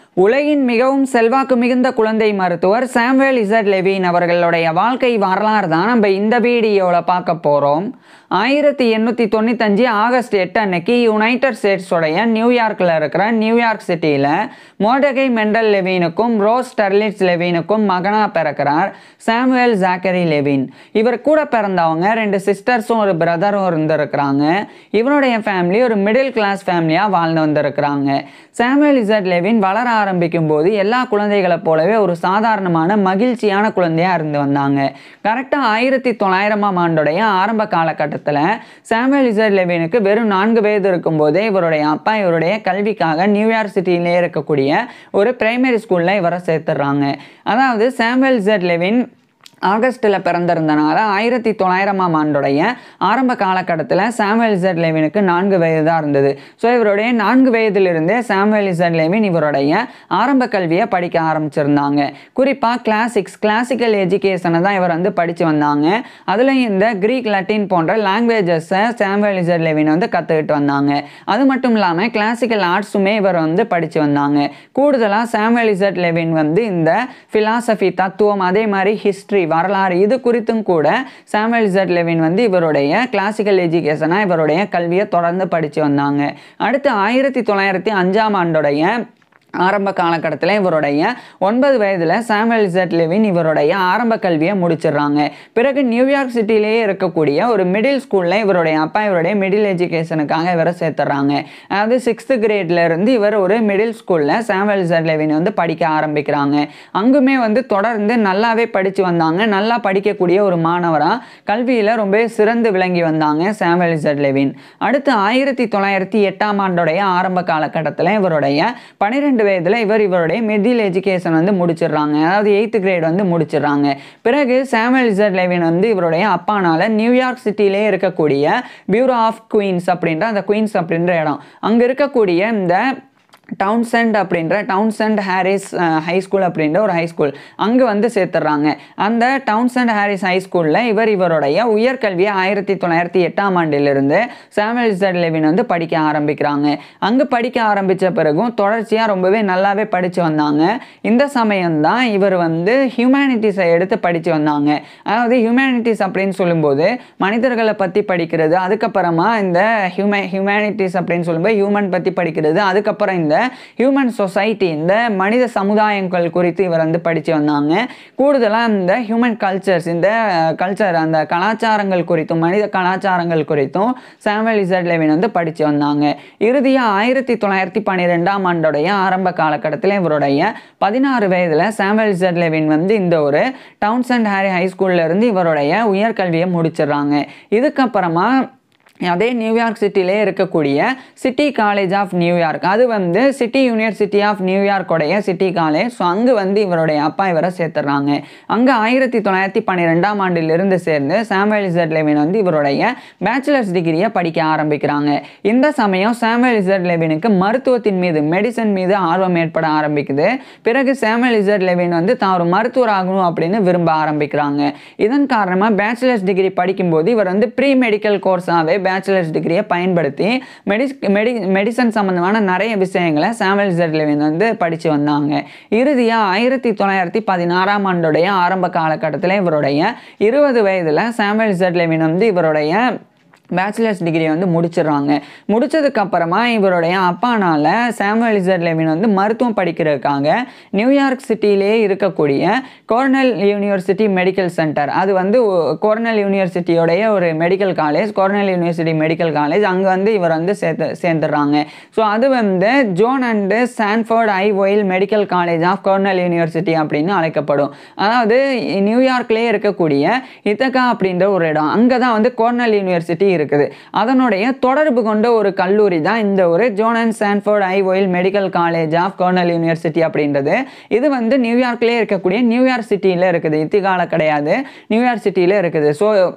உலகின் மிகவும் செல்வாக்கு மிகுந்த குழந்தை மருத்துவர் சாம்வேல் இசட் லெவின் அவர்களுடைய வாழ்க்கை வரலாறு தான் நம்ம இந்த வீடியோவில் பார்க்க போகிறோம் ஆயிரத்தி எண்ணூற்றி தொண்ணூத்தஞ்சு ஆகஸ்ட் எட்டு அன்னைக்கு யுனைடெட் ஸ்டேட்ஸோடைய நியூயார்க்கில் இருக்கிற நியூயார்க் சிட்டியில் மோடகை மெண்டல் லெவினுக்கும் ரோஸ் டெர்லிட்ஸ் லெவினுக்கும் மகனாக பிறக்கிறார் சாமுவேல் ஜாக்கரி லெவின் இவர் கூட பிறந்தவங்க ரெண்டு சிஸ்டர்ஸும் ஒரு பிரதரும் இருந்திருக்கிறாங்க இவருடைய ஃபேமிலி ஒரு மிடில் கிளாஸ் ஃபேமிலியாக வாழ்ந்து வந்திருக்கிறாங்க சாமுவேல் இசட் லெவின் வளர ஆரம்பிக்கும் போது எல்லா குழந்தைகளை போலவே ஒரு சாதாரணமான மகிழ்ச்சியான குழந்தையாக இருந்து வந்தாங்க கரெக்டாக ஆயிரத்தி தொள்ளாயிரமாம் ஆண்டுடைய ஆரம்ப காலகட்டத்தில் சாமுவேல் இசட் லெவினுக்கு வெறும் நான்கு வயது இருக்கும்போதே இவருடைய அப்பா இவருடைய கல்விக்காக நியூயார்க் சிட்டியிலே இருக்கக்கூடிய ஒரு பிரைமரி ஸ்கூலில் இவரை சேர்த்துடுறாங்க அதாவது சாமுவேல் இசட் லெவின் ஆகஸ்ட்டில் பிறந்திருந்தனால ஆயிரத்தி தொள்ளாயிரமாம் ஆண்டுடைய ஆரம்ப காலகட்டத்தில் சாமுவேல் இசட் லெவினுக்கு நான்கு வயது தான் இருந்தது ஸோ இவருடைய நான்கு வயதிலிருந்தே சாமுவேல் இசட் லெவின் இவருடைய ஆரம்ப கல்வியை படிக்க ஆரம்பிச்சிருந்தாங்க குறிப்பாக கிளாசிக்ஸ் கிளாசிக்கல் எஜுகேஷனை தான் இவர் வந்து படித்து வந்தாங்க அதுலேயும் இந்த கிரீக் லட்டின் போன்ற லாங்குவேஜஸை சாமுவேல் இசட் லெவின் வந்து கற்றுக்கிட்டு வந்தாங்க அது மட்டும் இல்லாமல் கிளாசிக்கல் ஆர்ட்ஸுமே இவர் வந்து படித்து வந்தாங்க கூடுதலாக சாமுவேல் இசட் லெவின் வந்து இந்த ஃபிலாசபி தத்துவம் அதே மாதிரி ஹிஸ்ட்ரி வரலாறு இது குறித்தும் கூட சாமுவேல் இசட் லெவின் வந்து இவருடைய கிளாசிக்கல் எஜுகேஷனாக இவருடைய கல்வியை தொடர்ந்து படித்து வந்தாங்க அடுத்து ஆயிரத்தி தொள்ளாயிரத்தி அஞ்சாம் ஆண்டுடைய ஆரம்ப காலகட்டத்தில் இவருடைய ஒன்பது வயதில் சாமுவேல் இசட் லெவின் இவருடைய ஆரம்ப கல்வியை முடிச்சிடுறாங்க பிறகு நியூயார்க் சிட்டிலேயே இருக்கக்கூடிய ஒரு மிடில் ஸ்கூலில் இவருடைய அப்பா இவருடைய மிடில் எஜுகேஷனுக்காக இவரை சேர்த்துறாங்க அதாவது சிக்ஸ்த்து கிரேட்ல இருந்து இவர் ஒரு மிடில் ஸ்கூலில் சாமுவேல் இசட் லெவின் வந்து படிக்க ஆரம்பிக்கிறாங்க அங்குமே வந்து தொடர்ந்து நல்லாவே படித்து வந்தாங்க நல்லா படிக்கக்கூடிய ஒரு மாணவராக கல்வியில் ரொம்ப சிறந்து விளங்கி வந்தாங்க சாமுவேல் இசட் லெவின் அடுத்து ஆயிரத்தி தொள்ளாயிரத்தி எட்டாம் ஆண்டுடைய ஆரம்ப காலகட்டத்தில் இவருடைய பன்னிரெண்டு பன்னெண்டு வயதில் இவர் இவருடைய மிடில் எஜுகேஷன் வந்து முடிச்சிடுறாங்க அதாவது எயித்து கிரேட் வந்து முடிச்சிடுறாங்க பிறகு சாமுவல் இசட் லெவின் வந்து இவருடைய அப்பானால நியூயார்க் சிட்டிலே இருக்கக்கூடிய பியூரோ ஆஃப் குயின்ஸ் அப்படின்ற அந்த குயின்ஸ் அப்படின்ற இடம் அங்கே இருக்கக்கூடிய இந்த டவுன்சென்ட் அப்படின்ற டவுன்சென்ட் ஹாரிஸ் ஹை ஸ்கூல் அப்படின்ற ஒரு ஹை ஸ்கூல் அங்கே வந்து சேர்த்துடுறாங்க அந்த டவுன்சென்ட் ஹாரிஸ் ஹை ஸ்கூலில் இவர் இவருடைய உயர்கல்வியை ஆயிரத்தி தொள்ளாயிரத்தி எட்டாம் ஆண்டிலிருந்து சாமுவல் இசட் லெவின் வந்து படிக்க ஆரம்பிக்கிறாங்க அங்கே படிக்க ஆரம்பித்த பிறகும் தொடர்ச்சியாக ரொம்பவே நல்லாவே படித்து வந்தாங்க இந்த சமயம்தான் இவர் வந்து ஹியூமனிட்டிஸை எடுத்து படித்து வந்தாங்க அதாவது ஹியூமனிட்டிஸ் அப்படின்னு சொல்லும்போது மனிதர்களை பற்றி படிக்கிறது அதுக்கப்புறமா இந்த ஹியூம ஹியூமனிட்டிஸ் அப்படின்னு சொல்லும்போது ஹியூமன் பற்றி படிக்கிறது அதுக்கப்புறம் இந்த ஹியூமன் சொசைட்டி இந்த மனித சமுதாயங்கள் குறித்து இவர் வந்து படித்து வந்தாங்க கூடுதலாக இந்த ஹியூமன் கல்ச்சர்ஸ் இந்த கல்ச்சர் அந்த கலாச்சாரங்கள் குறித்தும் மனித கலாச்சாரங்கள் குறித்தும் சாமுவல் இசட் லெவின் வந்து படித்து வந்தாங்க இறுதியாக ஆயிரத்தி தொள்ளாயிரத்தி பன்னிரெண்டாம் ஆண்டுடைய ஆரம்ப காலகட்டத்தில் இவருடைய பதினாறு வயதில் சாமுவல் இசட் லெவின் வந்து இந்த ஒரு டவுன்சென்ட் ஹாரி ஹை ஸ்கூல்ல இருந்து இவருடைய உயர்கல்வியை முடிச்சிடுறாங்க இதுக்கப்புறமா அதே நியூயார்க் சிட்டிலே இருக்கக்கூடிய சிட்டி காலேஜ் ஆஃப் நியூயார்க் அது வந்து சிட்டி யூனிவர்சிட்டி ஆஃப் நியூயார்க்கோடைய சிட்டி காலேஜ் ஸோ அங்கே வந்து இவருடைய அப்பா இவரை சேர்த்துறாங்க அங்கே ஆயிரத்தி தொள்ளாயிரத்தி பன்னிரெண்டாம் ஆண்டிலிருந்து சேர்ந்து சாமுவேல் இசட் லெவின் வந்து இவருடைய பேச்சுலர்ஸ் டிகிரியை படிக்க ஆரம்பிக்கிறாங்க இந்த சமயம் சாமுவேல் இசட் லெவினுக்கு மருத்துவத்தின் மீது மெடிசன் மீது ஆர்வம் ஏற்பட ஆரம்பிக்குது பிறகு சாமுவேல் இசட் லெவின் வந்து தான் ஒரு மருத்துவர் ஆகணும் அப்படின்னு விரும்ப ஆரம்பிக்கிறாங்க இதன் காரணமாக பேச்சுலர்ஸ் டிகிரி படிக்கும்போது இவர் வந்து ப்ரீ மெடிக்கல் கோர்ஸாகவே பேச்சுலர்ஸ் டிகிரியை பயன்படுத்தி மெடி மெடி மெடிசன் சம்மந்தமான நிறைய விஷயங்களை சாமுவல் இசட் லெவின் வந்து படித்து வந்தாங்க இறுதியாக ஆயிரத்தி தொள்ளாயிரத்தி பதினாறாம் ஆண்டுடைய ஆரம்ப காலகட்டத்தில் இவருடைய இருபது வயதில் சாமுவல் இசட் லெவின் வந்து இவருடைய பேச்சுலர்ஸ் டிகிரி வந்து முடிச்சிடுறாங்க முடிச்சதுக்கப்புறமா இவருடைய அப்பானால சாமுவல் இசட் லெவின் வந்து மருத்துவம் படிக்கிறதுக்காக நியூயார்க் சிட்டியிலே இருக்கக்கூடிய கோர்னல் யூனிவர்சிட்டி மெடிக்கல் சென்டர் அது வந்து கோர்னல் யூனிவர்சிட்டியோடைய ஒரு medical college Cornell university medical college அங்கே வந்து இவர் வந்து சேர்த்து சேர்ந்துடுறாங்க ஸோ அது வந்து Joan and Sanford I Weill medical college of Cornell university அப்படின்னு அழைக்கப்படும் அதாவது நியூயார்க்லேயே இருக்கக்கூடிய இத்தகா அப்படின்ற ஒரு இடம் அங்கே தான் வந்து கோர்னல் யூனிவர்சிட்டி இருக்குது அதனுடைய தொடர்பு கொண்ட ஒரு கல்லூரி தான் இந்த ஒரு Joan and Sanford I Weill medical college of Cornell university அப்படின்றது இது வந்து நியூயார்க்லேயே இருக்கக்கூடிய நியூயார்க் சிட்டியில் இருக்குது இத்திகால கிடையாது நியூயார்க் சிட்டியில் இருக்குது ஸோ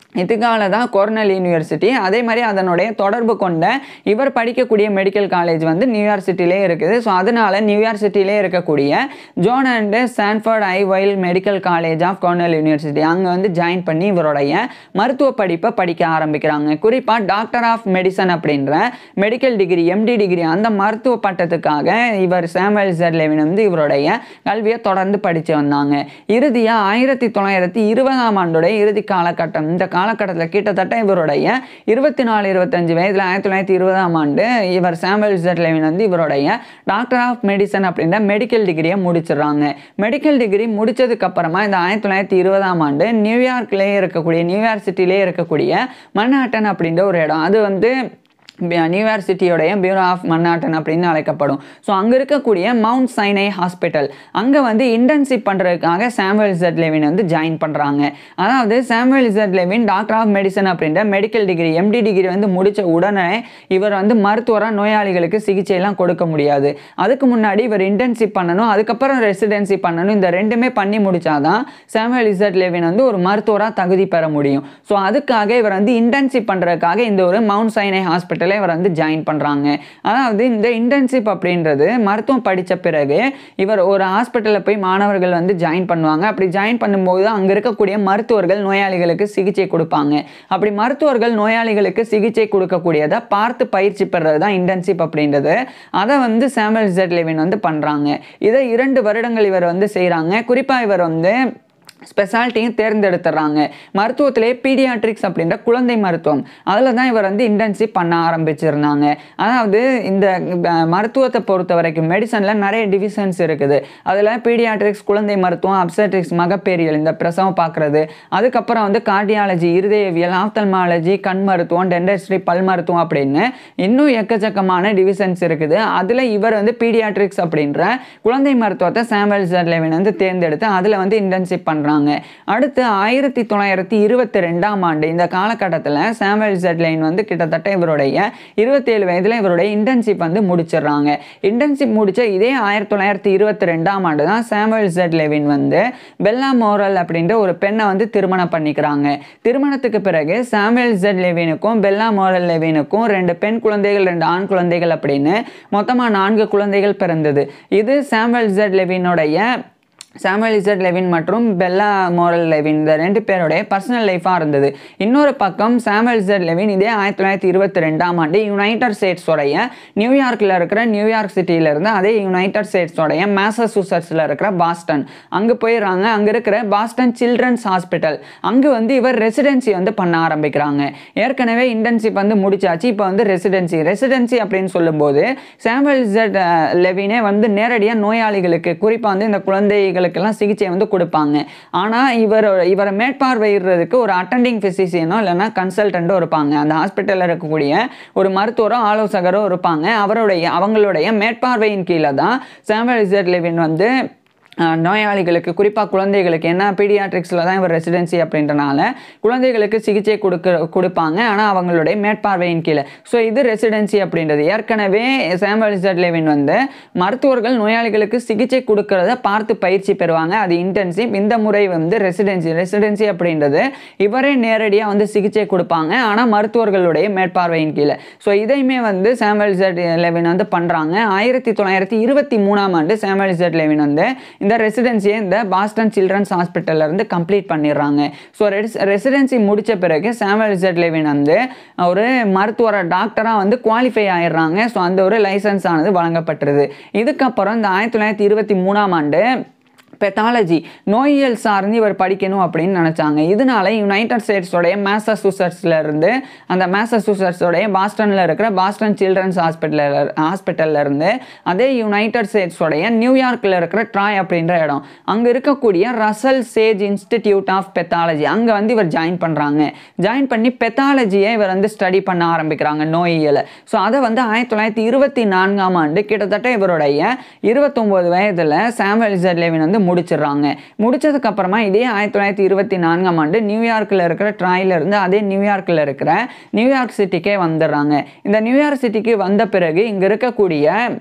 இதுக்கால தான் கொர்னல் யூனிவர்சிட்டி அதே மாதிரி அதனுடைய தொடர்பு கொண்ட இவர் படிக்கக்கூடிய மெடிக்கல் காலேஜ் வந்து நியூயார்க் சிட்டிலே இருக்குது ஸோ அதனால நியூயார்க் சிட்டிலே இருக்கக்கூடிய Joan and Sanford I Weill medical college of Cornell university அங்கே வந்து ஜாயின் பண்ணி இவருடைய மருத்துவ படிப்பை படிக்க ஆரம்பிக்கிறாங்க குறிப்பாக டாக்டர் ஆஃப் மெடிசன் அப்படின்ற மெடிக்கல் டிகிரி எம்டி டிகிரி அந்த மருத்துவ பட்டத்துக்காக இவர் சாமுவல் ஜெர்லேவின் வந்து இவருடைய கல்வியை தொடர்ந்து படித்து வந்தாங்க இறுதியாக ஆயிரத்தி தொள்ளாயிரத்தி இருபதாம் ஆண்டுடைய இறுதி காலகட்டம் இந்த காலகட்டத்தில் கிட்டத்தட்ட இவருடைய இருபத்தி நாலு இருபத்தஞ்சு வயதில் ஆயிரத்தி தொள்ளாயிரத்தி இருபதாம் ஆண்டு இவர் சாமுவல் ஜெர்லேவின் வந்து இவருடைய டாக்டர் ஆஃப் மெடிசன் அப்படின்ற மெடிக்கல் டிகிரியை முடிச்சிடுறாங்க மெடிக்கல் டிகிரி முடிச்சதுக்கு அப்புறமா இந்த ஆயிரத்தி தொள்ளாயிரத்தி இருபதாம் ஆண்டு நியூயார்க்லேயே இருக்கக்கூடிய நியூயார்க் சிட்டிலே இருக்கக்கூடிய மன்ஹாட்டன் அப்படின்ற ஒரு இடம் அது வந்து நியூயார்க் சிட்டியோடைய பியூரோ ஆஃப் மன்னாட்டன் அப்படின்னு அழைக்கப்படும் ஸோ அங்கே இருக்கக்கூடிய மவுண்ட் சைனை ஹாஸ்பிட்டல் அங்கே வந்து இன்டர்ன்ஷிப் பண்ணுறதுக்காக சாமுவல் இசட் லெவின் வந்து ஜாயின் பண்ணுறாங்க அதாவது Samuel Z Levine doctor of medicine அப்படின்ற மெடிக்கல் டிகிரி எம்டி டிகிரி வந்து முடித்த உடனே இவர் வந்து மருத்துவராக நோயாளிகளுக்கு சிகிச்சையெல்லாம் கொடுக்க முடியாது அதுக்கு முன்னாடி இவர் இன்டர்ன்ஷிப் பண்ணணும் அதுக்கப்புறம் ரெசிடென்சி பண்ணணும் இந்த ரெண்டுமே பண்ணி முடிச்சாதான் சாமுவல் இசட் லெவின் வந்து ஒரு மருத்துவராக தகுதி பெற முடியும் ஸோ அதுக்காக இவர் வந்து இன்டர்ன்ஷிப் பண்ணுறதுக்காக இந்த ஒரு மவுண்ட் சைனை ஹாஸ்பிட்டல் ஹாஸ்பிட்டலில் இவர் வந்து ஜாயின் பண்ணுறாங்க அதாவது இந்த இன்டர்ன்ஷிப் அப்படின்றது மருத்துவம் படித்த பிறகு இவர் ஒரு ஹாஸ்பிட்டலில் போய் மாணவர்கள் வந்து ஜாயின் பண்ணுவாங்க அப்படி ஜாயின் பண்ணும்போது அங்கே இருக்கக்கூடிய மருத்துவர்கள் நோயாளிகளுக்கு சிகிச்சை கொடுப்பாங்க அப்படி மருத்துவர்கள் நோயாளிகளுக்கு சிகிச்சை கொடுக்கக்கூடியதை பார்த்து பயிற்சி பெறுறது தான் இன்டர்ன்ஷிப் அப்படின்றது அதை வந்து சாமுவல் ஜெட் லெவின் வந்து பண்ணுறாங்க இதை இரண்டு வருடங்கள் இவர் வந்து செய்கிறாங்க குறிப்பாக இவர் வந்து ஸ்பெஷாலிட்டியும் தேர்ந்தெடுத்துறாங்க மருத்துவத்திலே பீடியாட்ரிக்ஸ் அப்படின்ற குழந்தை மருத்துவம் அதில் தான் இவர் வந்து இன்டர்ன்ஷிப் பண்ண ஆரம்பிச்சிருந்தாங்க அதாவது இந்த அஹ், மருத்துவத்தை பொறுத்த வரைக்கும் மெடிசனில் நிறைய டிவிஷன்ஸ் இருக்குது அதில் பீடியாட்ரிக்ஸ் குழந்தை மருத்துவம் அப்சட்ரிக்ஸ் மகப்பேரியல் இந்த பிரசவம் பார்க்குறது அதுக்கப்புறம் வந்து கார்டியாலஜி இருதயவியல் ஆப்தல்மாலஜி கண் மருத்துவம் டென்டஸ்ட்ரி பல் மருத்துவம் அப்படின்னு இன்னும் எக்கச்சக்கமான டிவிஷன்ஸ் இருக்குது அதில் இவர் வந்து பீடியாட்ரிக்ஸ் அப்படின்ற குழந்தை மருத்துவத்தை சாமுவல் ஜெர்லேவின் வந்து தேர்ந்தெடுத்து அதில் வந்து இன்டர்ன்ஷிப் பண்ணுறாங்க அடுத்து ஆயிரத்தி தொள்ளாயிரத்தி இருபத்தி ரெண்டாம் ஆண்டு இந்த காலகட்டத்தில் சாமுவல் ஜெட்லைன் வந்து கிட்டத்தட்ட இவருடைய இருபத்தேழு வயதில் இவருடைய இன்டர்ன்ஷிப் வந்து முடிச்சிடுறாங்க இன்டர்ன்ஷிப் முடிச்ச இதே ஆயிரத்தி தொள்ளாயிரத்தி இருபத்தி ரெண்டாம் ஆண்டு தான் சாமுவல் ஜெட் லெவின் வந்து பெல்லா மோரல் அப்படின்ற ஒரு பெண்ணை வந்து திருமணம் பண்ணிக்கிறாங்க திருமணத்துக்கு பிறகு சாமுவல் ஜெட் லெவினுக்கும் பெல்லா மோரல் லெவினுக்கும் ரெண்டு பெண் குழந்தைகள் ரெண்டு ஆண் குழந்தைகள் அப்படின்னு மொத்தமாக நான்கு குழந்தைகள் பிறந்தது இது சாமுவல் ஜெட் லெவினுடைய சாமுவல் இசட் லெவின் மற்றும் பெல்லா மோரல் லெவின் இந்த ரெண்டு பேருடைய பர்சனல் லைஃபாக இருந்தது இன்னொரு பக்கம் சாமுவல் இசட் லெவின் இதே ஆயிரத்தி தொள்ளாயிரத்தி இருபத்தி ரெண்டாம் ஆண்டு யுனைடெட் ஸ்டேட்ஸோடைய நியூயார்க்கில் இருக்கிற நியூயார்க் சிட்டியில இருந்து அதே யுனைடெட் ஸ்டேட்ஸோடைய மேசசூசட்ஸில் இருக்கிற பாஸ்டன் அங்கே போயிடுறாங்க அங்கே இருக்கிற பாஸ்டன் சில்ட்ரன்ஸ் ஹாஸ்பிட்டல் அங்கே வந்து இவர் ரெசிடென்சி வந்து பண்ண ஆரம்பிக்கிறாங்க ஏற்கனவே இன்டர்ன்ஷிப் வந்து முடிச்சாச்சு இப்போ வந்து ரெசிடென்சி ரெசிடென்சி அப்படின்னு சொல்லும்போது சாமுவல் இசட் லெவினே வந்து நேரடியாக நோயாளிகளுக்கு குறிப்பாக வந்து இந்த குழந்தைகளுக்கெல்லாம் சிகிச்சை வந்து கொடுப்பாங்க ஆனால் இவர் இவரை மேற்பார்வையிடுறதுக்கு ஒரு அட்டெண்டிங் ஃபிசிஷியனோ இல்லைன்னா கன்சல்டண்ட்டோ இருப்பாங்க அந்த ஹாஸ்பிட்டலில் இருக்கக்கூடிய ஒரு மருத்துவரோ ஆலோசகரோ இருப்பாங்க அவருடைய அவங்களுடைய மேற்பார்வையின் கீழே தான் சாமுவல் இசட் லெவின் வந்து அஹ், நோயாளிகளுக்கு குறிப்பாக குழந்தைகளுக்கு என்ன பீடியாட்ரிக்ஸில் தான் இவர் ரெசிடென்சி அப்படின்றனால குழந்தைகளுக்கு சிகிச்சை கொடுக்க கொடுப்பாங்க ஆனால் அவங்களுடைய மேற்பார்வையின் கீழே ஸோ இது ரெசிடென்சி அப்படின்றது ஏற்கனவே சாமுவல் இசட் லெவின் வந்து மருத்துவர்கள் நோயாளிகளுக்கு சிகிச்சை கொடுக்கறத பார்த்து பயிற்சி பெறுவாங்க அது இன்டென்சிவ் இந்த முறை வந்து ரெசிடென்சி ரெசிடென்சி அப்படின்றது இவரே நேரடியாக வந்து சிகிச்சை கொடுப்பாங்க ஆனால் மருத்துவர்களுடைய மேற்பார்வையின் கீழே ஸோ இதையுமே வந்து சாமுவல் இசட் லெவின் வந்து பண்ணுறாங்க ஆயிரத்தி தொள்ளாயிரத்தி இருபத்தி மூணாம் ஆண்டு சாமுவல் இசட் லெவின் வந்து இந்த ரெசிடென்சியை இந்த பாஸ்டன் சில்ட்ரன்ஸ் ஹாஸ்பிட்டல்ல இருந்து கம்ப்ளீட் பண்ணிடுறாங்க ஸோ ரெசிடென்சி முடிச்ச பிறகு சாமுவல் இசட் லெவின் வந்து ஒரு மருத்துவர டாக்டராக வந்து குவாலிஃபை ஆயிடுறாங்க ஸோ அந்த ஒரு லைசன்ஸ் ஆனது வழங்கப்பட்டிருது இதுக்கப்புறம் இந்த ஆயிரத்தி தொள்ளாயிரத்தி இருபத்தி மூணாம் ஆண்டு பெத்தாலஜி நோயியல் சார்ந்து இவர் படிக்கணும் அப்படின்னு நினச்சாங்க இதனால யுனைடெட் ஸ்டேட்ஸோடைய மேசசூசட்ஸில் இருந்து அந்த மேசசூசட்ஸோடைய பாஸ்டனில் இருக்கிற பாஸ்டன் சில்ட்ரன்ஸ் ஹாஸ்பிட்டலில் ஹாஸ்பிட்டல்ல இருந்து அதே யுனைடெட் ஸ்டேட்ஸோடைய நியூயார்க்கில் இருக்கிற ட்ராய் அப்படின்ற இடம் அங்கே இருக்கக்கூடிய Russell Sage institute of pathology அங்கே வந்து இவர் ஜாயின் பண்ணுறாங்க ஜாயின் பண்ணி பெத்தாலஜியை இவர் வந்து ஸ்டடி பண்ண ஆரம்பிக்கிறாங்க நோயியலை ஸோ அதை வந்து ஆயிரத்தி தொள்ளாயிரத்தி இருபத்தி நான்காம் ஆண்டு கிட்டத்தட்ட இவருடைய இருபத்தொம்போது வயதில் சாமுவல் இசட் லெவின் வந்து முடிச்சிடுறாங்க முடிச்சதுக்கு அப்புறமா இதே ஆயிரத்தி தொள்ளாயிரத்தி இருபத்தி நான்காம் ஆண்டு நியூயார்க்கில் இருக்கிற ட்ராயில இருந்து அதே நியூயார்க்கில் இருக்கிற நியூயார்க் சிட்டிக்கே வந்துடுறாங்க இந்த நியூயார்க் சிட்டிக்கு வந்த பிறகு இங்கே இருக்கக்கூடிய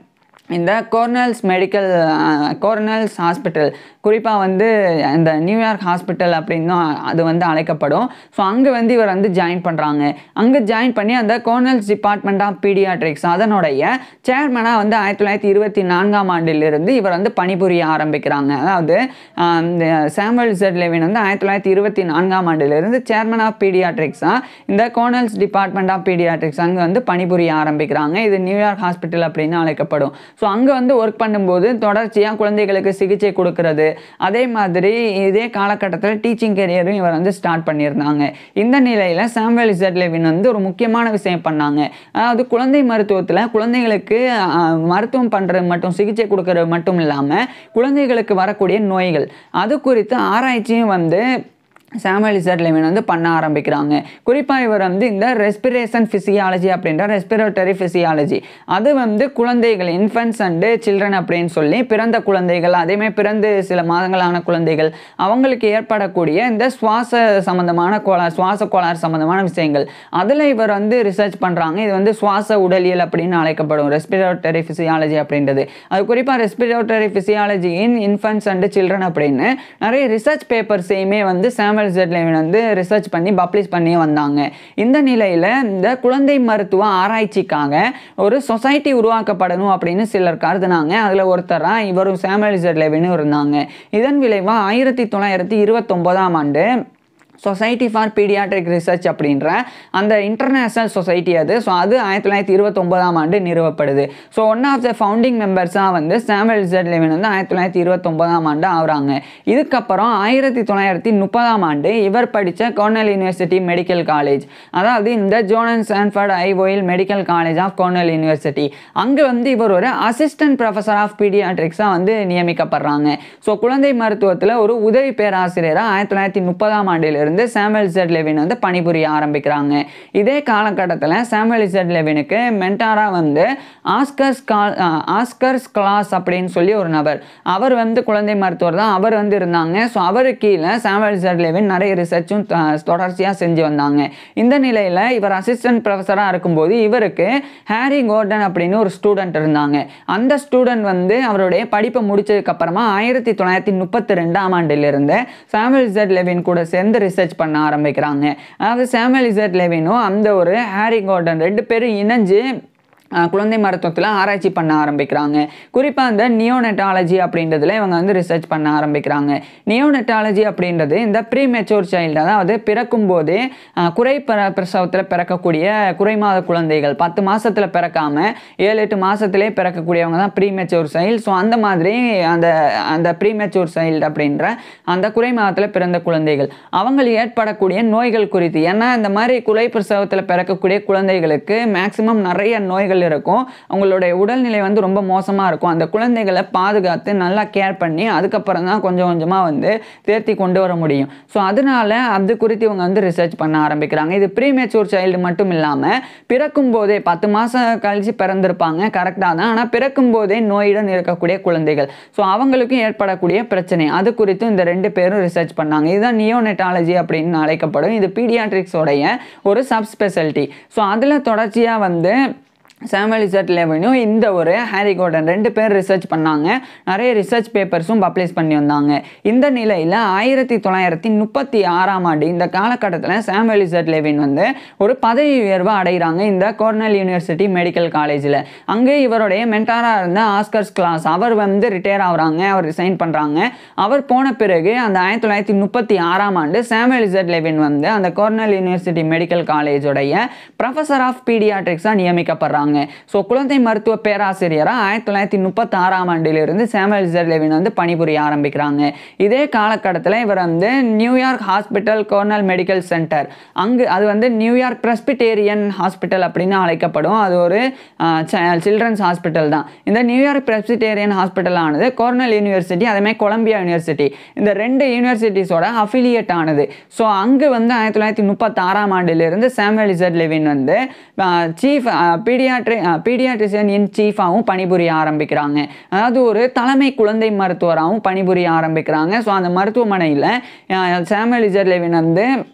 இந்த கோர்னல்ஸ் மெடிக்கல் கோர்னல்ஸ் ஹாஸ்பிட்டல் குறிப்பாக வந்து இந்த நியூயார்க் ஹாஸ்பிட்டல் அப்படின்னு தான் அது வந்து அழைக்கப்படும் ஸோ அங்கே வந்து இவர் வந்து ஜாயின் பண்ணுறாங்க அங்கே ஜாயின் பண்ணி அந்த கோர்னல்ஸ் டிபார்ட்மெண்ட் ஆஃப் பீடியாட்ரிக்ஸ் அதனுடைய சேர்மனாக வந்து ஆயிரத்தி தொள்ளாயிரத்தி இருபத்தி நான்காம் ஆண்டிலிருந்து இவர் வந்து பணிபுரிய ஆரம்பிக்கிறாங்க அதாவது ஆஹ், இந்த சாமுவல் ஜெட் லெவின் வந்து ஆயிரத்தி தொள்ளாயிரத்தி இருபத்தி நான்காம் ஆண்டிலிருந்து சேர்மன் ஆஃப் பீடியாட்ரிக்ஸாக இந்த கோர்னல்ஸ் டிபார்ட்மெண்ட் ஆஃப் பீடியாட்ரிக்ஸ் அங்கே வந்து பணிபுரிய ஆரம்பிக்கிறாங்க இது நியூயார்க் ஹாஸ்பிட்டல் அப்படின்னு அழைக்கப்படும் ஸோ அங்கே வந்து ஒர்க் பண்ணும்போது தொடர்ச்சியாக குழந்தைகளுக்கு சிகிச்சை கொடுக்கறது அதே மாதிரி இதே காலகட்டத்தில் டீச்சிங் கெரியரும் இவர் வந்து ஸ்டார்ட் பண்ணியிருந்தாங்க இந்த நிலையில் சாம்வெல் இசட் லெவின் வந்து ஒரு முக்கியமான விஷயம் பண்ணாங்க அதாவது குழந்தை மருத்துவத்தில் குழந்தைகளுக்கு ஆஹ், மருத்துவம் பண்ணுறது மட்டும் சிகிச்சை கொடுக்கறது மட்டும் இல்லாமல் குழந்தைகளுக்கு வரக்கூடிய நோய்கள் அது குறித்து ஆராய்ச்சியும் வந்து சாமுவல் இசட் லெவின் வந்து பண்ண ஆரம்பிக்கிறாங்க குறிப்பாக இவர் வந்து இந்த ரெஸ்பிரேஷன் ஃபிசியாலஜி அப்படின்ற ரெஸ்பிரேட்டரி ஃபிசியாலஜி அது வந்து குழந்தைகள் இன்ஃபென்ட்ஸ் அண்டு சில்ட்ரன் அப்படின்னு சொல்லி பிறந்த குழந்தைகள் அதேமாதிரி பிறந்து சில மாதங்களான குழந்தைகள் அவங்களுக்கு ஏற்படக்கூடிய இந்த சுவாச சம்பந்தமான கோளாறு சுவாச கோளாறு சம்பந்தமான விஷயங்கள் அதில் இவர் வந்து ரிசர்ச் பண்ணுறாங்க இது வந்து சுவாச உடலியல் அப்படின்னு அழைக்கப்படும் ரெஸ்பிரேட்டரி ஃபிசியாலஜி அப்படின்றது அது குறிப்பாக respiratory physiology in infants and children அப்படின்னு நிறைய ரிசர்ச் பேப்பர்ஸையுமே வந்து சாமுவல் ஜெட்லேவின் வந்து ரிசர்ச் பண்ணி பப்ளிஷ் பண்ணி வந்தாங்க இந்த நிலையில் இந்த குழந்தை மருத்துவ ஆராய்ச்சிக்காக ஒரு சொசைட்டி உருவாக்கப்படணும் அப்படின்னு சிலர் கருதுனாங்க அதில் ஒருத்தராக இவரும் சாமுவல் ஜெட்லேவினும் இருந்தாங்க இதன் விளைவாக ஆயிரத்தி தொள்ளாயிரத்தி இருபத்தொம்போதாம் ஆண்டு சொசைட்டி ஃபார் பீடியாட்ரிக் ரிசர்ச் அப்படின்ற அந்த இன்டர்நேஷ்னல் சொசைட்டி அது ஸோ அது ஆயிரத்தி தொள்ளாயிரத்தி இருபத்தொம்போதாம் ஆண்டு நிறுவப்படுது so one of the founding மெம்பர்ஸாக வந்து சாமுவல் இசட் லெவின் வந்து ஆயிரத்தி தொள்ளாயிரத்தி இருபத்தொம்போதாம் ஆண்டு ஆகுறாங்க இதுக்கப்புறம் ஆயிரத்தி தொள்ளாயிரத்தி முப்பதாம் ஆண்டு இவர் படித்த கோர்னல் யூனிவர்சிட்டி மெடிக்கல் காலேஜ் அதாவது இந்த Joan and Sanford I Weill medical college of Cornell university அங்கே வந்து இவர் ஒரு அசிஸ்டன்ட் ப்ரொஃபஸர் ஆஃப் பீடியாட்ரிக்ஸாக வந்து நியமிக்கப்படுறாங்க ஸோ குழந்தை மருத்துவத்தில் ஒரு உதவி பேராசிரியராக ஆயிரத்தி தொள்ளாயிரத்தி முப்பதாம் ஆண்டிலிருந்து சாமுவல் இசட் லெவின் வந்து பணிபுரிய ஆரம்பிக்கிறாங்க இதே காலகட்டத்தில் சாமுவல் இசட் லெவினுக்கு மென்டாராக வந்து ஆஸ்கர்ஸ் கால் ஆஸ்கர்ஸ் கிளாஸ் அப்படின்னு சொல்லி ஒரு நபர் அவர் வந்து குழந்தை மருத்துவர் தான் அவர் வந்து இருந்தாங்க ஸோ அவரு கீழே சாமுவல் இசட் லெவின் நிறைய ரிசர்ச்சும் தொடர்ச்சியாக செஞ்சு வந்தாங்க இந்த நிலையில் இவர் அசிஸ்டன்ட் ப்ரொஃபஸராக இருக்கும்போது இவருக்கு ஹாரி கோர்டன் அப்படின்னு ஒரு ஸ்டூடெண்ட் இருந்தாங்க அந்த ஸ்டூடெண்ட் வந்து அவருடைய படிப்பை முடிச்சதுக்கு அப்புறமா ஆயிரத்தி தொள்ளாயிரத்தி முப்பத்தி ரெண்டாம் ஆண்டிலிருந்து சாமுவல் இசட் லெவின் கூட சேர்ந்து ரிசர்ச் பண்ண ஆரம்பிக்கிறாங்க அதாவது சாமுவல் இசட் லெவினும் அந்த ஒரு ஹாரி கோர்டன் ரெண்டு பேரும் இணைஞ்சு அஹ், குழந்தை மருத்துவத்தில் ஆராய்ச்சி பண்ண ஆரம்பிக்கிறாங்க குறிப்பாக இந்த நியோனெட்டாலஜி அப்படின்றதுல இவங்க வந்து ரிசர்ச் பண்ண ஆரம்பிக்கிறாங்க நியோனெட்டாலஜி அப்படின்றது இந்த ப்ரீ மெச்சூர் சைல்டு அதாவது பிறக்கும் போதே அஹ், குறை பிர பிரசவத்தில் பிறக்கக்கூடிய குறைமாத குழந்தைகள் பத்து மாசத்துல பிறக்காம ஏழு எட்டு மாசத்திலே பிறக்கக்கூடியவங்க தான் ப்ரீ மெச்சூர் சைல்டு ஸோ அந்த மாதிரி அந்த அந்த ப்ரீ மெச்சூர் சைல்டு அப்படின்ற அந்த குறை மாதத்தில் பிறந்த குழந்தைகள் அவங்களுக்கு ஏற்படக்கூடிய நோய்கள் குறித்து ஏன்னா இந்த மாதிரி குறை பிரசவத்தில் பிறக்கக்கூடிய குழந்தைகளுக்கு மேக்சிமம் நிறைய நோய்கள் இருக்கும் அவங்களுடைய உடல்நிலை வந்து ரொம்ப மோசமாக இருக்கும் அந்த குழந்தைகளை பாதுகாத்து நல்லா கேர் பண்ணி அதுக்கப்புறம் தான் கொஞ்சம் கொஞ்சமாக வந்து தேர்த்தி கொண்டு வர முடியும் ஸோ அதனால அது குறித்து இவங்க வந்து ரிசர்ச் பண்ண ஆரம்பிக்கிறாங்க இது ப்ரீ மெச்சூர் சைல்டு மட்டும் இல்லாமல் பிறக்கும் போதே பத்து மாதம் கழிச்சு பிறந்திருப்பாங்க கரெக்டாக தான் ஆனால் பிறக்கும் போதே நோயுடன் இருக்கக்கூடிய குழந்தைகள் ஸோ அவங்களுக்கும் ஏற்படக்கூடிய பிரச்சனை அது குறித்து இந்த ரெண்டு பேரும் ரிசர்ச் பண்ணாங்க இதுதான் நியோனெட்டாலஜி அப்படின்னு அழைக்கப்படும் இது பீடியாட்ரிக்ஸோடைய ஒரு சப் ஸ்பெஷாலிட்டி ஸோ அதில் தொடர்ச்சியாக வந்து சாமுவல் இசட் லெவனும் இந்த ஒரு ஹாரி கோர்டன் ரெண்டு பேர் ரிசர்ச் பண்ணாங்க நிறைய ரிசர்ச் பேப்பர்ஸும் பப்ளிஷ் பண்ணி வந்தாங்க இந்த நிலையில் ஆயிரத்தி தொள்ளாயிரத்தி முப்பத்தி ஆறாம் ஆண்டு இந்த காலகட்டத்தில் சாமுவல் இசட் லெவின் வந்து ஒரு பதவி உயர்வு அடைகிறாங்க இந்த கோர்னல் யூனிவர்சிட்டி மெடிக்கல் காலேஜில் அங்கே இவருடைய மென்டாராக இருந்த ஆஸ்கர்ஸ் கிளாஸ் அவர் வந்து ரிட்டையர் ஆகுறாங்க அவர் ரிசைன் பண்ணுறாங்க அவர் போன பிறகு அந்த ஆயிரத்தி தொள்ளாயிரத்தி முப்பத்தி ஆறாம் ஆண்டு சாமுவல் இசட் லெவின் வந்து அந்த கோர்னல் யூனிவர்சிட்டி மெடிக்கல் காலேஜோடைய ப்ரொஃபஸர் ஆஃப் பீடியாட்ரிக்ஸாக நியமிக்கப்படுறாங்க ஸோ குழந்தை மருத்துவ பேராசிரியராக ஆயிரத்தி தொள்ளாயிரத்தி முப்பத்தி ஆறாம் ஆண்டிலிருந்து சாமுவல் இசட் லெவின் வந்து பணிபுரிய ஆரம்பிக்கிறாங்க இதே காலகட்டத்தில் இவர் வந்து New York hospital Cornell medical center அங்கு அது வந்து நியூயார்க் பிரஸ்பிடேரியன் ஹாஸ்பிட்டல் அப்படின்னு அழைக்கப்படும் அது ஒரு சில்ட்ரன்ஸ் ஹாஸ்பிட்டல் தான் இந்த நியூயார்க் பிரஸ்பிடேரியன் ஹாஸ்பிட்டல் ஆனது கோர்னல் யூனிவர்சிட்டி அதேமாதிரி கொலம்பியா யூனிவர்சிட்டி இந்த ரெண்டு யூனிவர்சிட்டிஸோட அஃபிலியேட் ஆனது ஸோ அங்கு வந்து ஆயிரத்தி தொள்ளாயிரத்தி முப்பத்தாறாம் ஆண்டிலிருந்து சாமுவல் இசட் லெவின் வந்து சீஃப் பீடியாட்ரி பீடியாட்ரிஷியன் இன் சீஃபாகவும் பணிபுரிய ஆரம்பிக்கிறாங்க அதாவது ஒரு தலைமை குழந்தை மருத்துவராகவும் பணிபுரிய ஆரம்பிக்கிறாங்க ஸோ அந்த மருத்துவமனையில் சாமுவல் இசட் லெவின் வந்து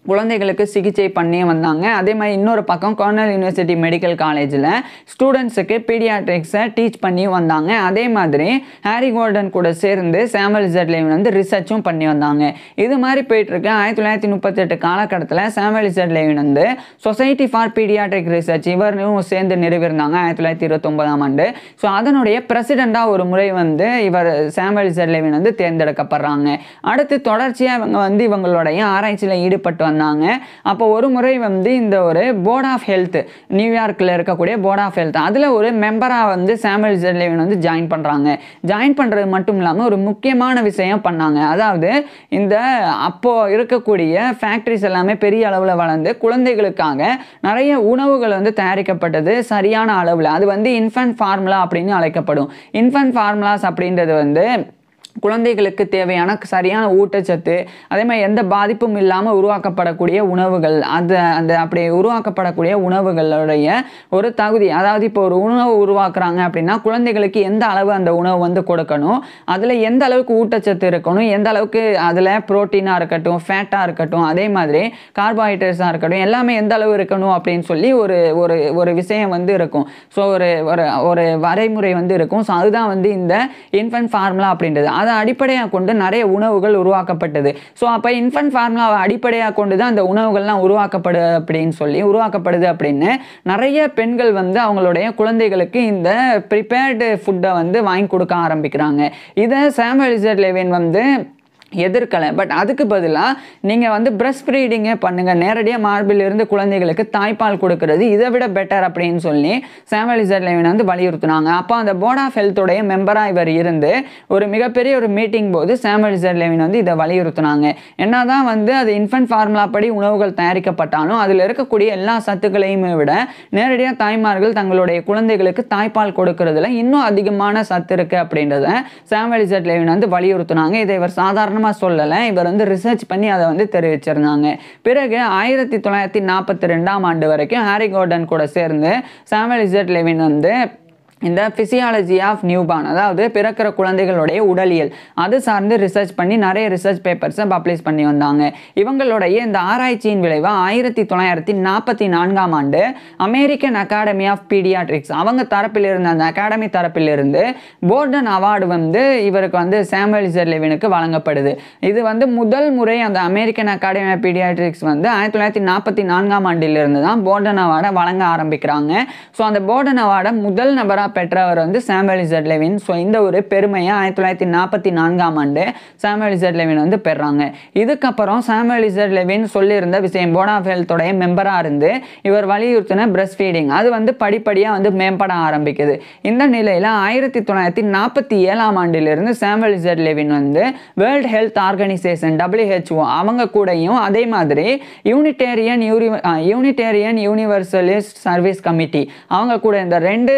குழந்தைகளுக்கு சிகிச்சை பண்ணி வந்தாங்க அதே மாதிரி இன்னொரு பக்கம் கர்னல் யூனிவர்சிட்டி மெடிக்கல் காலேஜில் ஸ்டூடெண்ட்ஸுக்கு பீடியாட்ரிக்ஸை டீச் பண்ணி வந்தாங்க அதே மாதிரி ஹாரி கோல்டன் கூட சேர்ந்து சாமுவல் இசட்லேவன் வந்து ரிசர்ச்சும் பண்ணி வந்தாங்க இது மாதிரி போயிட்டுருக்கு ஆயிரத்தி தொள்ளாயிரத்தி முப்பத்தெட்டு காலகட்டத்தில் சாமுவல் இசட்லேவன் வந்து சொசைட்டி ஃபார் பீடியாட்ரிக் ரிசர்ச் இவரும் சேர்ந்து நிறுவிருந்தாங்க ஆயிரத்தி தொள்ளாயிரத்தி இருபத்தொன்பதாம் ஆண்டு ஸோ அதனுடைய பிரசிடெண்ட்டாக ஒரு முறை வந்து இவர் சாமுவல் இசட்லேவன் வந்து தேர்ந்தெடுக்கப்படுறாங்க அடுத்து தொடர்ச்சியாக இவங்க வந்து இவங்களுடைய ஆராய்ச்சியில் ஈடுபட்டு வந்தாங்க அப்போ ஒரு முறை வந்து இந்த ஒரு போர்ட் ஆஃப் ஹெல்த் நியூயார்க்கில் இருக்கக்கூடிய போர்ட் ஆஃப் ஹெல்த் அதில் ஒரு மெம்பராக வந்து சாமுவல் ஜெர்லேவன் வந்து ஜாயின் பண்ணுறாங்க ஜாயின் பண்ணுறது மட்டும் இல்லாமல் ஒரு முக்கியமான விஷயம் பண்ணாங்க அதாவது இந்த அப்போது இருக்கக்கூடிய ஃபேக்ட்ரிஸ் எல்லாமே பெரிய அளவில் வளர்ந்து குழந்தைகளுக்காக நிறைய உணவுகள் வந்து தயாரிக்கப்பட்டது சரியான அளவில் அது வந்து இன்ஃபன்ட் ஃபார்முலா அப்படின்னு அழைக்கப்படும் இன்ஃபன்ட் ஃபார்முலாஸ் அப்படின்றது வந்து குழந்தைகளுக்கு தேவையான சரியான ஊட்டச்சத்து அதே மாதிரி எந்த பாதிப்பும் இல்லாமல் உருவாக்கப்படக்கூடிய உணவுகள் அந்த அந்த அப்படி உருவாக்கப்படக்கூடிய உணவுகளுடைய ஒரு தகுதி அதாவது இப்போ ஒரு உணவு உருவாக்குறாங்க அப்படின்னா குழந்தைகளுக்கு எந்த அளவு அந்த உணவு வந்து கொடுக்கணும் அதில் எந்த அளவுக்கு ஊட்டச்சத்து இருக்கணும் எந்த அளவுக்கு அதில் ப்ரோட்டீனாக இருக்கட்டும் ஃபேட்டாக இருக்கட்டும் அதே மாதிரி கார்போஹைட்ரேட்ஸாக இருக்கட்டும் எல்லாமே எந்த அளவு இருக்கணும் அப்படின்னு சொல்லி ஒரு ஒரு ஒரு விஷயம் வந்து இருக்கும் ஸோ ஒரு ஒரு ஒரு வரைமுறை வந்து இருக்கும் ஸோ அதுதான் வந்து இந்த இன்ஃபன்ட் ஃபார்முலா அப்படின்றது அதை அடிப்படையாக கொண்டு நிறைய உணவுகள் உருவாக்கப்பட்டது ஸோ அப்போ இன்ஃபன்ட் ஃபார்முலாவை அடிப்படையாக கொண்டு தான் அந்த உணவுகள்லாம் உருவாக்கப்படு அப்படின்னு சொல்லி உருவாக்கப்படுது அப்படின்னு நிறைய பெண்கள் வந்து அவங்களுடைய குழந்தைகளுக்கு இந்த ப்ரிப்பேர்டு ஃபுட்டை வந்து வாங்கி கொடுக்க ஆரம்பிக்கிறாங்க இதை சாமுவல் இசட் லெவின் வந்து எதிர்க்கலை பட் அதுக்கு பதிலாக நீங்கள் வந்து பிரஸ்ட் ப்ரீடிங்கே பண்ணுங்கள் நேரடியாக மார்பிலிருந்து குழந்தைகளுக்கு தாய்ப்பால் கொடுக்கறது இதை விட பெட்டர் அப்படின்னு சொல்லி சாமுவல் இசட் லெவின் வந்து வலியுறுத்தினாங்க அப்போ அந்த போர்ட் ஆஃப் ஹெல்த்துடைய மெம்பராக இவர் இருந்து ஒரு மிகப்பெரிய ஒரு மீட்டிங் போது சாமுவல் இசட் லெவின் வந்து இதை வலியுறுத்தினாங்க என்னதான் வந்து அது இன்ஃபன்ட் ஃபார்முலா படி உணவுகள் தயாரிக்கப்பட்டாலும் அதில் இருக்கக்கூடிய எல்லா சத்துக்களையுமே விட நேரடியாக தாய்மார்கள் தங்களுடைய குழந்தைகளுக்கு தாய்ப்பால் கொடுக்கறதுல இன்னும் அதிகமான சத்து இருக்குது அப்படின்றத சாமுவல் இசட் லெவின் வந்து வலியுறுத்தினாங்க இதை இவர் சாதாரணமாக சொல்லலை இவர் வந்து ரிசர்ச் பண்ணி அதை வந்து தெரிவிச்சிருந்தாங்க பிறகு ஆயிரத்தி தொள்ளாயிரத்தி நாற்பத்தி ரெண்டாம் ஆண்டு வரைக்கும் ஹாரி கோர்டன் கூட சேர்ந்து சாமுவல் இசட் லெவின் வந்து இந்த ஃபிசியாலஜி ஆஃப் நியூபார்ன் அதாவது பிறக்கிற குழந்தைகளுடைய உடலியல் அது சார்ந்து ரிசர்ச் பண்ணி நிறைய ரிசர்ச் பேப்பர்ஸை பப்ளிஷ் பண்ணி வந்தாங்க இவங்களுடைய இந்த ஆராய்ச்சியின் விளைவாக ஆயிரத்தி தொள்ளாயிரத்தி நாற்பத்தி நான்காம் ஆண்டு அமெரிக்கன் அகாடமி ஆஃப் பீடியாட்ரிக்ஸ் அவங்க தரப்பில் இருந்த அந்த அகாடமி தரப்பிலிருந்து போர்டன் அவார்டு வந்து இவருக்கு வந்து சாமுவல் இசர்லெவினுக்கு வழங்கப்படுது இது வந்து முதல் முறை அந்த அமெரிக்கன் அகாடமி ஆஃப் பீடியாட்ரிக்ஸ் வந்து ஆயிரத்தி தொள்ளாயிரத்தி நாற்பத்தி நான்காம் ஆண்டிலிருந்து தான் போர்டன் அவார்டை வழங்க ஆரம்பிக்கிறாங்க ஸோ அந்த போர்டன் அவார்டை முதல் நபராக பெற்றவர் வந்து சாமுவல் இசட் லெவின் ஸோ இந்த ஒரு பெருமையை ஆயிரத்தி தொள்ளாயிரத்தி நாற்பத்தி நான்காம் ஆண்டு சாமுவல் இசட் லெவின் வந்து பெறாங்க இதுக்கப்புறம் சாமுவல் இசட் லெவின் சொல்லியிருந்த விஷயம் போர்ட் ஆஃப் ஹெல்த்தோடைய மெம்பராக இருந்து இவர் வலியுறுத்தின பிரஸ்ட் ஃபீடிங் அது வந்து படிப்படியாக வந்து மேம்பட ஆரம்பிக்குது இந்த நிலையில் ஆயிரத்தி தொள்ளாயிரத்தி நாற்பத்தி ஏழாம் ஆண்டிலிருந்து சாமுவல் இசட் லெவின் வந்து வேர்ல்ட் ஹெல்த் ஆர்கனைசேஷன் டபிள்யூஹெச்ஓ அவங்க கூடயும் அதே மாதிரி யூனிடேரியன் யூரி யூனிடேரியன் யூனிவர்சலிஸ்ட் சர்வீஸ் கமிட்டி அவங்க கூட இந்த ரெண்டு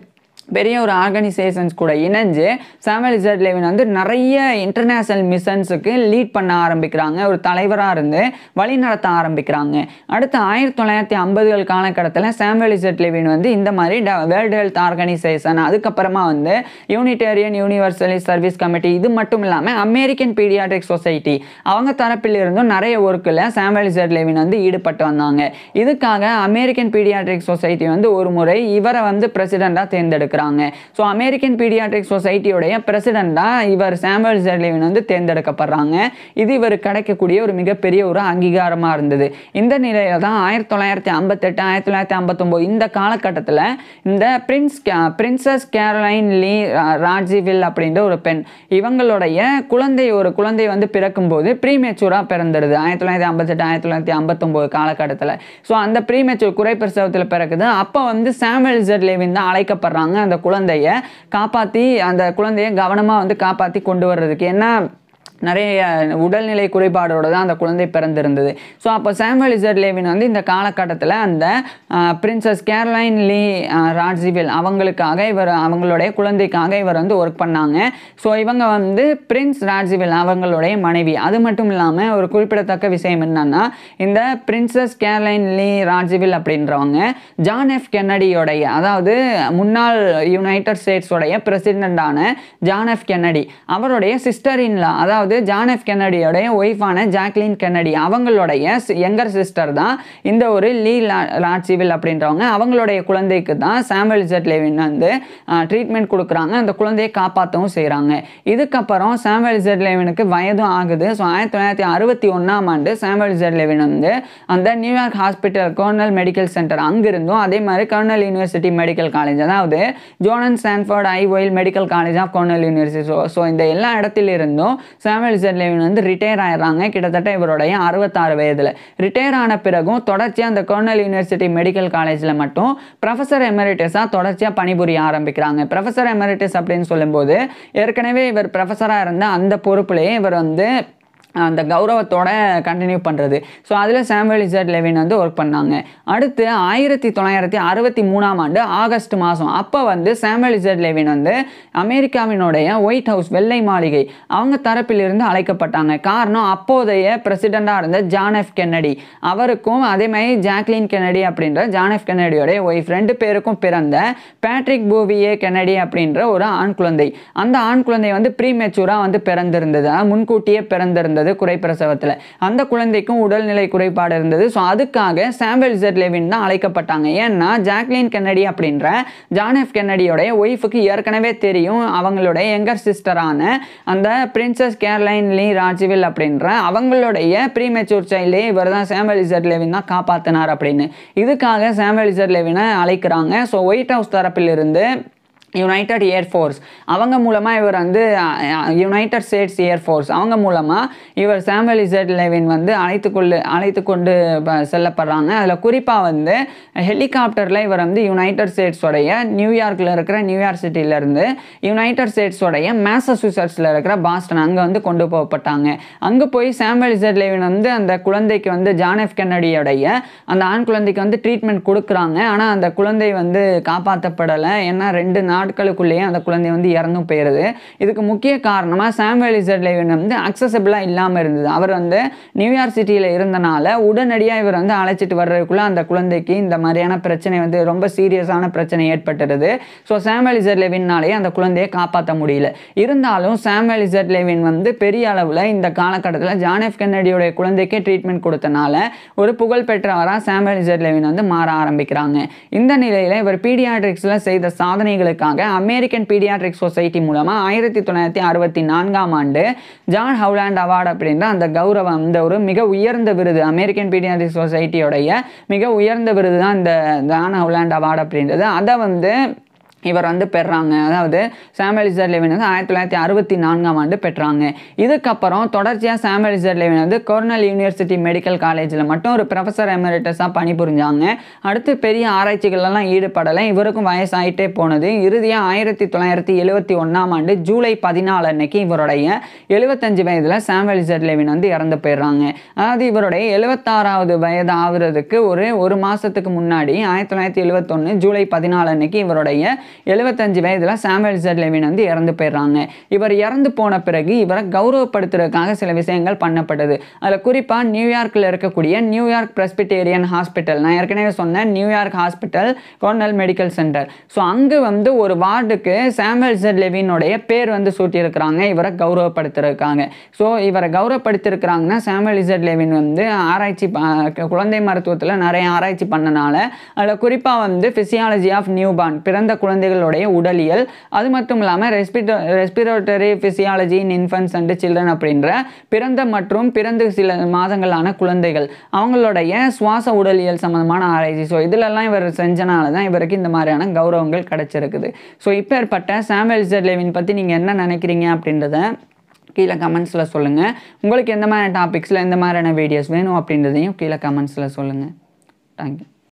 பெரிய ஒரு ஆர்கனைசேஷன்ஸ் கூட இணைஞ்சு சாமுவல் இசட் லெவின் வந்து நிறைய இன்டர்நேஷ்னல் மிஷன்ஸுக்கு லீட் பண்ண ஆரம்பிக்கிறாங்க ஒரு தலைவராக இருந்து வழி நடத்த ஆரம்பிக்கிறாங்க அடுத்து ஆயிரத்தி தொள்ளாயிரத்தி ஐம்பதுகள் காலகட்டத்தில் சாமுவல் இசட் லெவின் வந்து இந்த மாதிரி வேர்ல்டு ஹெல்த் ஆர்கனைசேஷன் அதுக்கப்புறமா வந்து யூனிடேரியன் யூனிவர்சலிஸ்ட் சர்வீஸ் கமிட்டி இது மட்டும் இல்லாமல் அமெரிக்கன் பீடியாட்ரிக் சொசைட்டி அவங்க தரப்பில் இருந்தும் நிறைய ஒர்க்கில் சாமுவல் இசட் லெவின் வந்து ஈடுபட்டு வந்தாங்க இதுக்காக அமெரிக்கன் பீடியாட்ரிக் சொசைட்டி வந்து ஒரு முறை இவரை வந்து பிரசிடெண்ட்டாக தேர்ந்தெடுக்கிறாங்க ஸோ அமெரிக்கன் பீடியாட்ரிக் சொசைட்டியோடைய பிரசிடெண்ட்டாக இவர் சாமுவல் ஜெர்லிவின் வந்து தேர்ந்தெடுக்கப்படுறாங்க இது இவர் கிடைக்கக்கூடிய ஒரு மிகப்பெரிய ஒரு அங்கீகாரமாக இருந்தது இந்த நிலையில தான் ஆயிரத்தி தொள்ளாயிரத்தி ஐம்பத்தெட்டு ஆயிரத்தி தொள்ளாயிரத்தி ஐம்பத்தொம்போது இந்த காலகட்டத்தில் இந்த prince princess Caroline Lee Radziwill அப்படின்ற ஒரு பெண் இவங்களுடைய குழந்தை ஒரு குழந்தை வந்து பிறக்கும்போது ப்ரீமேச்சூராக பிறந்துடுது ஆயிரத்தி தொள்ளாயிரத்தி ஐம்பத்தெட்டு ஆயிரத்தி தொள்ளாயிரத்தி ஐம்பத்தொம்போது காலகட்டத்தில் ஸோ அந்த ப்ரீமேச்சூர் குறைப்பிரசவத்தில் பிறக்குது அப்போ வந்து சாமுவல் ஜெட் லேவின் தான் அழைக்கப்படுறாங்க அந்த குழந்தைய காப்பாற்றி அந்த குழந்தைய கவனமாக வந்து காப்பாற்றி கொண்டு வர்றதுக்கு என்ன நிறைய உடல்நிலை குறைபாடோட தான் அந்த குழந்தை பிறந்திருந்தது ஸோ அப்போ சாமுவல் இசட் லேவின் வந்து இந்த காலகட்டத்தில் அந்த பிரின்சஸ் கேரலைன் லீ ராட்ஜிவில் அவங்களுக்காக இவர் அவங்களுடைய குழந்தைக்காக இவர் வந்து ஒர்க் பண்ணாங்க ஸோ இவங்க வந்து பிரின்ஸ் ராட்ஜிவில் அவங்களுடைய மனைவி அது மட்டும் இல்லாமல் ஒரு குறிப்பிடத்தக்க விஷயம் என்னன்னா இந்த பிரின்சஸ் கேரலைன் லீ ராட்ஜிவில் அப்படின்றவங்க ஜான் எஃப் கென்னடியோடைய அதாவது முன்னாள் யுனைடெட் ஸ்டேட்ஸோடைய பிரசிடெண்டான ஜான் எஃப் கென்னடி அவருடைய சிஸ்டர் இன்லா அதாவது அதாவது ஜான் எஃப் கென்னடியோடைய ஒய்ஃபான ஜாக்லின் கென்னடி அவங்களுடைய யங்கர் சிஸ்டர் தான் இந்த ஒரு லீ லாட்சிவில் அப்படின்றவங்க அவங்களுடைய குழந்தைக்கு தான் சாமுவல் ஜெட் லெவின் வந்து ட்ரீட்மெண்ட் கொடுக்குறாங்க அந்த குழந்தையை காப்பாற்றவும் செய்கிறாங்க இதுக்கப்புறம் சாமுவல் ஜெட் லெவினுக்கு வயதும் ஆகுது ஸோ ஆயிரத்தி தொள்ளாயிரத்தி அறுபத்தி ஒன்றாம் ஆண்டு சாமுவல் ஜெட் லெவின் வந்து அந்த New York hospital Cornell medical center அங்கிருந்தும் அதே மாதிரி கர்னல் யூனிவர்சிட்டி மெடிக்கல் காலேஜ் அதாவது Joan and Stanford I Weill medical college of Cornell university so so இந்த எல்லா இடத்திலிருந்தும் சாமுவல் ஜெட் லெவின் வந்து ரிட்டையர் ஆயிடுறாங்க கிட்டத்தட்ட இவருடைய அறுபத்தாறு வயதில் ரிட்டையர் ஆன பிறகும் தொடர்ச்சியாக அந்த கர்னல் யூனிவர்சிட்டி மெடிக்கல் காலேஜில் மட்டும் ப்ரொஃபஸர் எமரிட்டஸாக தொடர்ச்சியாக பணிபுரிய ஆரம்பிக்கிறாங்க ப்ரொஃபஸர் எமரிட்டஸ் அப்படின்னு சொல்லும்போது ஏற்கனவே இவர் ப்ரொஃபஸராக இருந்த அந்த பொறுப்புலேயே இவர் வந்து அந்த கௌரவத்தோட கண்டினியூ பண்ணுறது ஸோ அதில் சாமுவல் இசட் லெவின் வந்து ஒர்க் பண்ணாங்க அடுத்து ஆயிரத்தி தொள்ளாயிரத்தி அறுபத்தி மூணாம் ஆண்டு ஆகஸ்ட் மாதம் அப்போ வந்து சாமுவல் இசட் லெவின் வந்து அமெரிக்காவினுடைய ஒயிட் ஹவுஸ் வெள்ளை மாளிகை அவங்க தரப்பிலிருந்து அழைக்கப்பட்டாங்க காரணம் அப்போதைய பிரசிடெண்ட்டாக இருந்த ஜான் எஃப் கென்னடி அவருக்கும் அதே மாதிரி ஜாக்லின் கென்னடி அப்படின்ற ஜான் எஃப் கென்னடியோடைய ஒய்ஃப் ரெண்டு பேருக்கும் பிறந்த பேட்ரிக் பூவியே கென்னடி அப்படின்ற ஒரு ஆண் குழந்தை அந்த ஆண் குழந்தை வந்து ப்ரீ மெச்சூராக வந்து பிறந்திருந்தது அதாவது முன்கூட்டியே பிறந்திருந்தது குறைப்பிரசவத்தில் அந்த குழந்தைக்கும் உடல்நிலை குறைபாடு இருந்தது ஸோ அதுக்காக சாம்பல் ஜெட் லெவின் தான் அழைக்கப்பட்டாங்க ஏன்னா ஜாக்லின் கென்னடி அப்படின்ற ஜான் எஃப் கென்னடியோடைய ஒய்ஃபுக்கு ஏற்கனவே தெரியும் அவங்களுடைய யங்கர் சிஸ்டரான அந்த பிரின்சஸ் கேர்லைன் லீ ராஜ்வில் அப்படின்ற அவங்களுடைய ப்ரீமெச்சூர் சைல்டே இவர் தான் சாம்பல் இசட் லெவின் தான் காப்பாற்றினார் அப்படின்னு இதுக்காக சாம்பல் இசட் லெவினை அழைக்கிறாங்க ஸோ ஒயிட் ஹவுஸ் தரப்பிலிருந்து யுனைடெட் ஏர்ஃபோர்ஸ் அவங்க மூலமாக இவர் வந்து யுனைடெட் ஸ்டேட்ஸ் ஏர்ஃபோர்ஸ் அவங்க மூலமாக இவர் சாமுவல் இசட் லெவின் வந்து அழைத்து கொண்டு அழைத்து கொண்டு ப- செல்லப்படுறாங்க அதில் குறிப்பாக வந்து ஹெலிகாப்டரில் இவர் வந்து யுனைடெட் ஸ்டேட்ஸோடைய நியூயார்க்கில் இருக்கிற நியூயார்க் சிட்டியிலேருந்து யுனைடெட் ஸ்டேட்ஸோடைய மேசசூசட்ஸில் இருக்கிற பாஸ்டன் அங்கே வந்து கொண்டு போகப்பட்டாங்க அங்கே போய் சாமுவல் இசட் லெவின் வந்து அந்த குழந்தைக்கு வந்து ஜான் எஃப் கென்னடியோடைய அந்த ஆண் குழந்தைக்கு வந்து ட்ரீட்மெண்ட் கொடுக்குறாங்க ஆனால் அந்த குழந்தை வந்து காப்பாற்றப்படலை ஏன்னா ரெண்டு நாட்களுக்குள்ளேயே அந்த குழந்தை வந்து இறந்தும் போயிடுது இதுக்கு முக்கிய காரணமாக சாமுவல் இசட் லெவின் வந்து அக்சசபிளாக இல்லாமல் இருந்தது அவர் வந்து நியூயார்க் சிட்டியில் இருந்தனால உடனடியாக இவர் வந்து அழைச்சிட்டு வர்றதுக்குள்ளே அந்த குழந்தைக்கு இந்த மாதிரியான பிரச்சனை வந்து ரொம்ப சீரியஸான பிரச்சனை ஏற்பட்டுருது ஸோ சாமுவல் இசட் லெவின்னாலேயே அந்த குழந்தையை காப்பாற்ற முடியல இருந்தாலும் சாமுவல் இசட் லெவின் வந்து பெரிய அளவில் இந்த காலகட்டத்தில் ஜான் எஃப் கென்னடியோடைய குழந்தைக்கே ட்ரீட்மெண்ட் கொடுத்தனால ஒரு புகழ்பெற்றவராக சாமுவல் இசட் லெவின் வந்து மாற ஆரம்பிக்கிறாங்க இந்த நிலையில் இவர் பீடியாட்ரிக்ஸில் செய்த சாதனைகளுக்காக அமெரிக்கன் பீடியாட்ரிக் சொசைட்டி மூலமாக ஆயிரத்தி தொள்ளாயிரத்தி அறுபத்தி நான்காம் ஆண்டு ஜான் ஹவுலாண்ட் அவார்டு அப்படின்ற அந்த கௌரவம் இந்த ஒரு மிக உயர்ந்த விருது அமெரிக்கன் பீடியாட்ரிக் சொசைட்டியோடைய மிக உயர்ந்த விருது தான் இந்த ஜான் ஹவுலாண்ட் அவார்டு அப்படின்றது அதை வந்து இவர் வந்து பெறாங்க அதாவது சாமுவல் இசர் லெவின் வந்து ஆயிரத்தி தொள்ளாயிரத்தி அறுபத்தி நான்காம் ஆண்டு பெற்றாங்க இதுக்கப்புறம் தொடர்ச்சியாக சாமுவல் இசர் லெவின் வந்து கொர்னல் யூனிவர்சிட்டி மெடிக்கல் காலேஜில் மட்டும் ஒரு ப்ரொஃபஸர் எமரிட்டஸாக பணிபுரிஞ்சாங்க அடுத்து பெரிய ஆராய்ச்சிகளெல்லாம் ஈடுபடலை இவருக்கும் வயசாயிட்டே போனது இறுதியாக ஆயிரத்தி தொள்ளாயிரத்தி எழுவத்தி ஒன்றாம் ஆண்டு ஜூலை பதினாலு அன்னைக்கு இவருடைய எழுபத்தஞ்சு வயதில் சாமுவல் இசர் லெவின் வந்து இறந்து போயிடுறாங்க அதாவது இவருடைய எழுபத்தாறாவது வயது ஆகுறதுக்கு ஒரு ஒரு மாதத்துக்கு முன்னாடி ஆயிரத்தி தொள்ளாயிரத்தி எழுவத்தொன்று ஜூலை பதினாலு அன்னைக்கு இவருடைய எழுபத்தஞ்சு வயதில் சாமுவல் இசட் லெவின் வந்து இறந்து போயிடுறாங்க இவர் இறந்து போன பிறகு இவரை கௌரவப்படுத்துறதுக்காக சில விஷயங்கள் பண்ணப்பட்டது அதில் குறிப்பாக நியூயார்க்கில் இருக்கக்கூடிய நியூயார்க் பிரஸ்பிட்டேரியன் ஹாஸ்பிட்டல் நான் ஏற்கனவே சொன்னேன் New York hospital Cornell medical center so அங்கே வந்து ஒரு வார்டுக்கு சாமுவல் இசட் லெவினுடைய பேர் வந்து சூட்டியிருக்கிறாங்க இவரை கௌரவப்படுத்துறதுக்காக ஸோ இவரை கௌரவப்படுத்திருக்கிறாங்கன்னா சாமுவல் இசட் லெவின் வந்து ஆராய்ச்சி ப- குழந்தை மருத்துவத்தில் நிறைய ஆராய்ச்சி பண்ணனால அதில் குறிப்பாக வந்து ஃபிசியாலஜி ஆஃப் நியூபார்ன் பிறந்த குழந்தைகளுடைய உடலியல் அது மட்டும் இல்லாமல் respiro respiratory physiology in infants and children அப்படின்ற பிறந்த மற்றும் பிறந்து சில மாதங்களான குழந்தைகள் அவங்களுடைய சுவாச உடலியல் சம்மந்தமான ஆராய்ச்சி ஸோ இதிலெல்லாம் இவர் செஞ்சனால தான் இவருக்கு இந்த மாதிரியான கௌரவங்கள் கிடைச்சிருக்குது ஸோ இப்பேற்பட்ட சாமுவல் இசட் லெவின் பற்றி நீங்கள் என்ன நினைக்கிறீங்க அப்படின்றத கீழே கமெண்ட்ஸில் சொல்லுங்கள் உங்களுக்கு எந்த மாதிரி டாபிக்ஸில் எந்த மாதிரியான வீடியோஸ் வேணும் அப்படின்றதையும் கீழே கமெண்ட்ஸில் சொல்லுங்கள் தேங்க்யூ